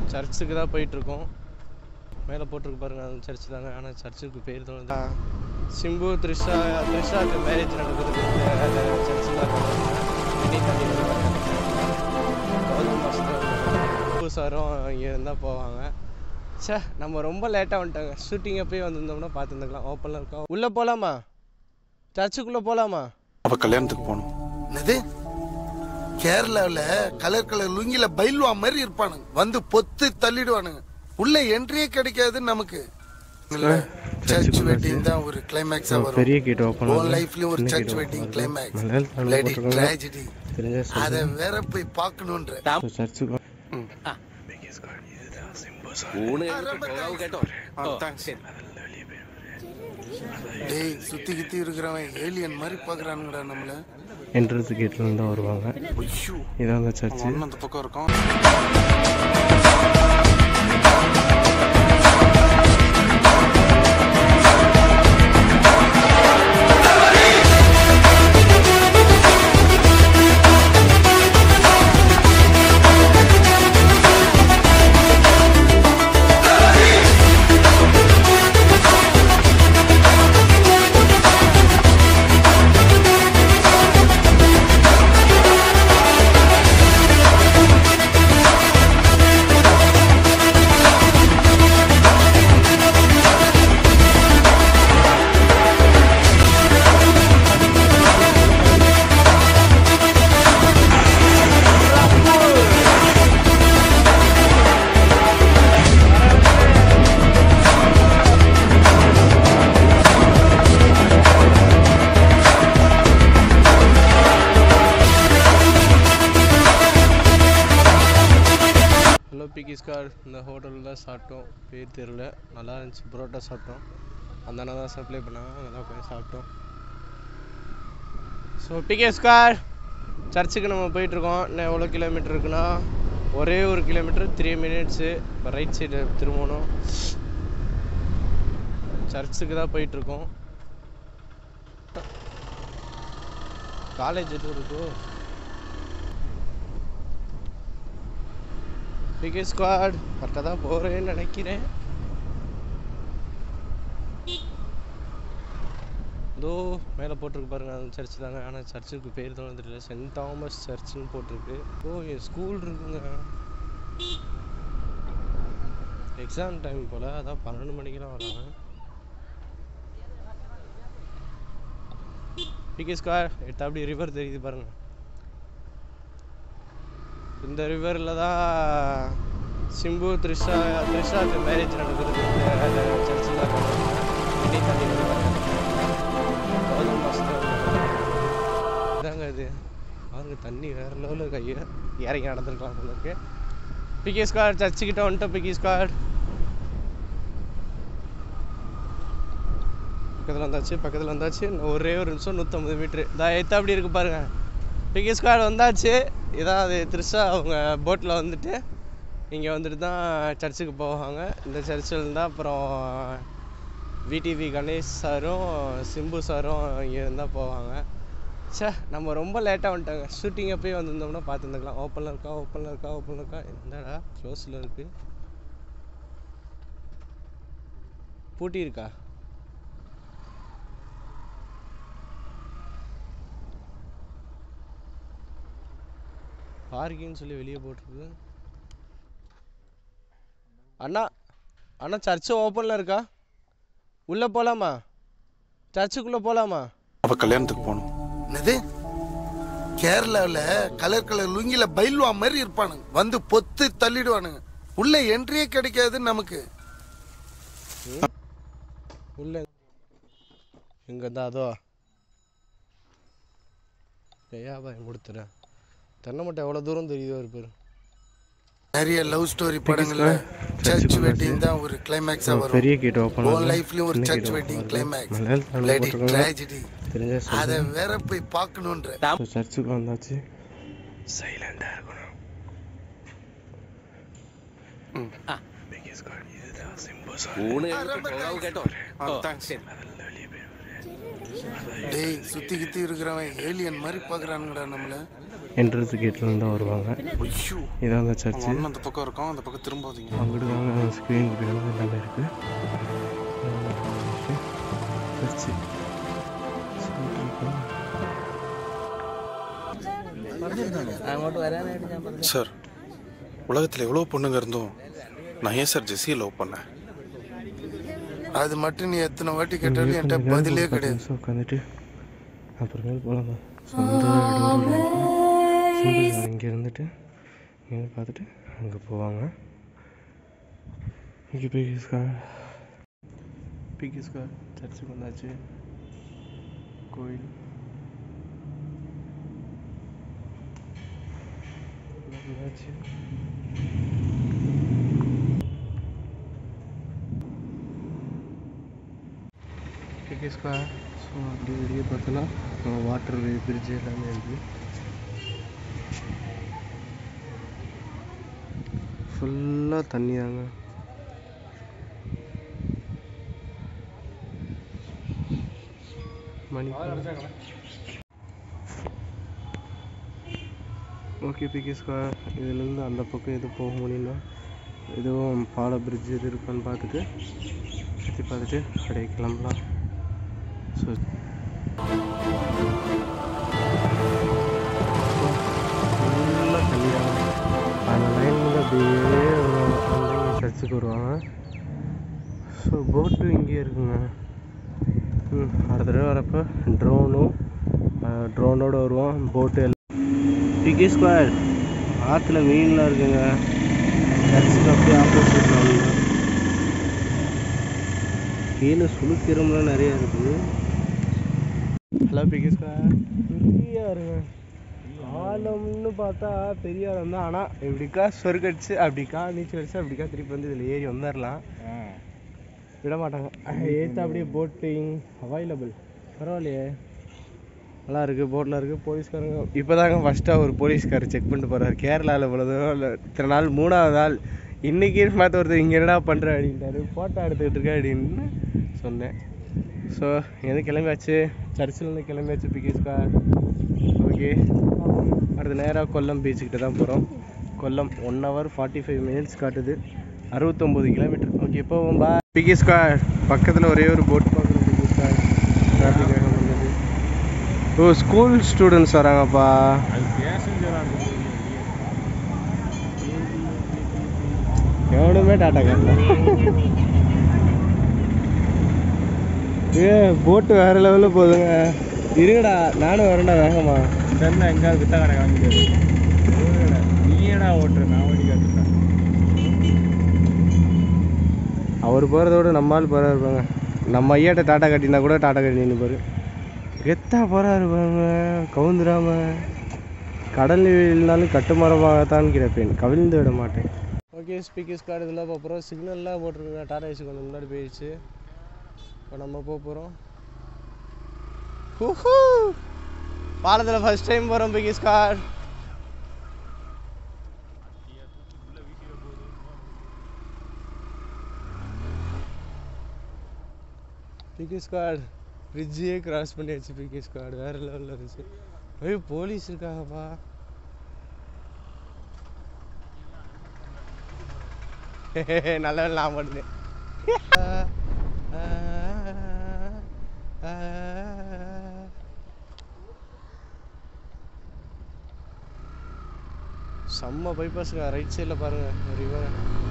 சர்ச்சுக்கு தான் போயிட்டுருக்கோம் மேலே போட்டிருக்கு பாருங்க அது சர்ச் தாங்க ஆனால் சர்ச்சுக்கு பேர் தோணுது சிம்பு த்ரிஷா த்ரிஷாக்கு மேரேஜ் நடக்குது சர்ச்சில் சிம்பு சாரும் இங்கே இருந்தால் போவாங்க ச்சே நம்ம ரொம்ப லேட்டாக வந்துட்டாங்க ஷூட்டிங் அப்பயே வந்திருந்தோம்னா பார்த்துருந்துக்கலாம் ஓப்பனில் இருக்கோம் உள்ளே போகலாமா சர்ச்சுக்குள்ளே போகலாமா அவ கல்யாணத்துக்கு போகணும் என்னது கேரளாவில் கலர் கலர் லுங்கில பயில்வா மாதிரி இருப்பானுங்க வந்து பொத்து தள்ளிடுவானுங்க உள்ள என்ட்ரியே கிடைக்காது நமக்கு சர்ச் வெட்டிங் தான் ஒரு கிளைமேக்ஸா வரும் பெரிய கேட் ஓப்பன் உன் லைஃப்லயும் ஒரு church wedding climax lady tragedy அத வேற போய் பார்க்கணுன்ற சர்ச்சுக்கு டேய் சுத்தி கித்தி இருக்கிறவன் ஏலியன் மாதிரி பாக்குறானுங்கடா நம்மள என்ட்ரன்ஸ் கேட்டில் இருந்து வருவாங்க இதான் அந்த சர்ச்சு ஒண்ணு அந்த பக்கம் இருக்கும் ஹலோ பிகிஸ்கார் இந்த ஹோட்டலில் தான் சாப்பிட்டோம் பேர் தெரியல நல்லா இருந்துச்சு புரோட்டா சாப்பிட்டோம் அந்த அண்ணா தான் சப்ளை பண்ணாங்க அங்கே தான் போய் சாப்பிட்டோம் ஸோ பிகேஸ்கார் சர்ச்சுக்கு நம்ம போயிட்டுருக்கோம் இன்னும் எவ்வளோ கிலோமீட்டர் இருக்குன்னா ஒரே ஒரு கிலோமீட்டர் த்ரீ மினிட்ஸு இப்போ ரைட் சைடு திரும்பணும் சர்ச்சுக்கு தான் போயிட்டுருக்கோம் காலேஜ் எதுவும் இருக்கோ பிகே ஸ்குவாட் கரெக்டாக தான் போகிறேன்னு நினைக்கிறேன் இதோ மேலே போட்டிருக்கு பாருங்க அது சர்ச் தாங்க ஆனால் சர்ச்சுக்கு பேர் தோணுது தெரியல சென்ட் தாமஸ் சர்ச்சுன்னு போட்டிருக்கு ஓ என் ஸ்கூல் இருக்குங்க எக்ஸாம் டைம் போல் அதான் பன்னெண்டு மணிக்கெல்லாம் வராங்க பிகே ஸ்கொயர் எடுத்து அப்படி ரிவர் தெரியுது பாருங்க இந்த ரிவரில் தான் சிம்பு த்ரிஷா த்ரிஷாக்கு மேரேஜ் நடக்குது சர்ச்சில் இதாங்க இது பாருங்க தண்ணி வேற லெவலில் கையை இறங்கி நடந்துருக்கலாம் போல இருக்கு பிகே ஸ்கார்ட் சர்ச்சுக்கிட்ட வந்துட்டோம் பிகே ஸ்கார்ட் பக்கத்தில் வந்தாச்சு பக்கத்தில் வந்தாச்சு இன்னும் ஒரே ஒரு நிமிஷம் நூற்றம்பது மீட்ரு இதா எத்த அப்படி இருக்கு பாருங்க பிகே ஸ்குவாட் வந்தாச்சு இதான் அது த்ரிஷா அவங்க போட்டில் வந்துட்டு இங்கே வந்துட்டு தான் சர்ச்சுக்கு போவாங்க இந்த சர்ச்சில் தான் அப்புறம் விடிவி கணேஷ் சாரும் சிம்பு சாரும் இங்கே இருந்தால் போவாங்க ச்சே நம்ம ரொம்ப லேட்டாக வந்துட்டாங்க ஷூட்டிங் அப்பயே வந்திருந்தோம்னா பார்த்துருந்துக்கலாம் ஓப்பனில் இருக்கா ஓப்பனில் இருக்கா ஓப்பனில் இருக்கா என்னடா க்ளோஸில் இருக்கு பூட்டி இருக்கா பார்க்கிங்னு சொல்லி வெளியே போட்டிருக்கு அண்ணா அண்ணா சர்ச்சு ஓப்பனில் இருக்கா உள்ளே போகலாமா சர்ச்சுக்குள்ளே போகலாமா அவ கல்யாணத்துக்கு போகணும் என்னது கேரளாவில் கலர் கலர் லுங்கில பயில்வா மாதிரி இருப்பானுங்க வந்து பொத்து தள்ளிடுவானுங்க உள்ள என்ட்ரியே கிடைக்காது நமக்கு உள்ள எங்கே தான் அதோ ஐயா பாய் கொடுத்துறேன் தென்னை மட்டும் எவ்வளோ தூரம் தெரியுதோ ஒரு பேர் நிறைய லவ் ஸ்டோரி படங்கள்ல சர்ச் வெட்டிங் தான் ஒரு கிளைமேக்ஸா வரும் பெரிய கேட் ஓப்பன் உன் லைஃப்லயும் ஒரு church wedding climax lady tragedy தெரிஞ்ச அத வேற போய் பார்க்கணுன்ற சர்ச்சுக்கு வந்தாச்சு சைலண்டாக இருக்கணும் டேய் சுத்தி கித்தி இருக்கிறவன் ஏலியன் மாதிரி பாக்குறானுங்கடா நம்மள என்ட்ரன்ஸ் கேட்லேருந்து தான் வருவாங்க ஐயோ இதான் அந்த அவங்க சர்ச்சு அண்ணன் அந்த பக்கம் இருக்கான் அந்த பக்கம் திரும்பாதீங்க அங்கிட்டு தாங்க ஸ்க்ரீன் எல்லாமே இருக்குது சர்ச்சு അങ്ങോട്ട് വരാനായിട്ട് ഞാൻ പറഞ്ഞു சார் உலகத்தில் எவ்வளோ பொண்ணுங்க இருந்தும் நான் ஏன் சார் ஜெஸ்ஸியை லவ் பண்ணேன் அது மட்டும் நீ எத்தனை வாட்டி கேட்டாலும் என்கிட்ட பதிலே கிடையாது உட்காந்துட்டு அப்புறமேல் போகலாம் சொந்த இடம் இங்கே இருந்துட்டு இங்கே பார்த்துட்டு அங்கே போவாங்க இங்கே பிகிஸ்கா பிகிஸ்கா சர்ச்சுக்கு வந்தாச்சு கோயில் வந்தாச்சு பிகிஸ்கா ஸோ அப்படி வெளியே பார்த்தோன்னா வாட்டர் வே பிரிட்ஜ் எல்லாமே இருக்குது ஃபுல்லாக தண்ணி தாங்க மணி ஓகே பிகே ஸ்கொயர் இதுலேருந்து அந்த பக்கம் எது போக முடியும்னா எதுவும் பால பிரிட்ஜ் எது இருக்கான்னு பார்த்துட்டு சுற்றி பார்த்துட்டு அப்படியே கிளம்பலாம் ஸோ ஃபுல்லாக தண்ணி தாங்க அந்த லைன்லேருந்து அப்படியே வருவாங்க வந்து இங்கே சர்ச்சுக்கு வருவாங்க ஸோ போட்டு இங்கேயே இருக்குங்க ம் அடுத்த தடவை வரப்போ ட்ரோனும் ட்ரோனோட வருவோம் போட்டு எல்லாம் பிகே ஸ்கொயர் ஆற்றுல மீன்லாம் இருக்குங்க சர்ச்சுக்கு அப்படியே ஆப்போசிட்டில் வந்து கீழே சுளுக்கிரம்லாம் நிறையா இருக்குது ஹலோ பிகே ஸ்கொயர் பெரிய இருங்க ஆழம்னு பார்த்தா பெரிய ஆழம் தான் ஆனால் இப்படிக்கா சொருக்கடிச்சு அப்படிக்கா நீச்சல் அடிச்சு அப்படிக்கா திருப்பி வந்து இதில் ஏறி வந்துடலாம் விட மாட்டாங்க ஏற்ற அப்படியே போட்டிங் அவைலபிள் பரவாயில்லையே நல்லா இருக்குது போட்டில் இருக்குது போலீஸ்காரங்க இப்போ தாங்க ஃபஸ்ட்டாக ஒரு போலீஸ்காரர் செக் பண்ணிட்டு போகிறார் கேரளாவில் இவ்வளோ தூரம் இல்லை இத்தனை நாள் மூணாவது நாள் இன்றைக்கி பார்த்து ஒருத்தர் இங்கே என்னடா பண்ணுற அப்படின்ட்டாரு ஃபோட்டோ எடுத்துக்கிட்டு இருக்க அப்படின்னு சொன்னேன் ஸோ எது கிளம்பியாச்சு சர்ச்சிலேருந்து கிளம்பியாச்சு பிகேஸ்கா ஓகே அடுத்து நேராக கொல்லம் பீச்சுக்கிட்ட தான் போகிறோம் Kollam one hour forty five minutes காட்டுது அறுபத்தொம்போது கிலோமீட்டர் ஓகே போவோம் பா பிகேஸ்கா பக்கத்தில் ஒரே ஒரு போட் பார்க்குறோம் பிகேஸ்கா டிராஃபிக்காக வந்தது ஓ ஸ்கூல் ஸ்டூடெண்ட்ஸ் வராங்கப்பா எவனுமே டாட்டா காட்டல ஏ போட்டு வேற லெவலில் போகுதுங்க இருங்கடா நானும் வரேன்டா வேகமா ഇതെന്നാ എങ്കാ വിത്ത കട കാണിക്കുന്നത് നീയടാ ഓട്ടുற நான் ஓடி காட்டுறேன் அவர் போகிறத விட நம்ம ஆள் போகிறாரு இருப்பாங்க நம்ம ஐயாட்ட டாட்டா கட்டினா கூட டாட்டா கட்டி நின்று பாரு கெத்தா போகிறாரு பாருங்க கவுந்துடாம கடல் இல்லைனாலும் கட்டுமரமாகத்தான் கிடப்பேன் கவிழ்ந்து விட மாட்டேன் ஓகே ஸ்பீக்கர்ஸ் கார்டு இதெல்லாம் போகிறோம் சிக்னல்லாம் போட்டிருக்குங்க டாடா ஏசி கொஞ்சம் முன்னாடி போயிடுச்சு இப்போ நம்ம போக போகிறோம் பாலத்தில் ஃபர்ஸ்ட் டைம் போகிறோம் பிகிஸ் கார் பிகே ஸ்குவாட் பிரிட்ஜே கிராஸ் பண்ணியாச்சு பிகே ஸ்குவாட் வேற லெவலில் இருந்துச்சு ஐயோ போலீஸ் இருக்காங்கப்பா நல்ல வேலை நான் பண்ணுறேன் செம்ம பைபாஸுங்க ரைட் சைடில் பாருங்கள் ஒரு இவன்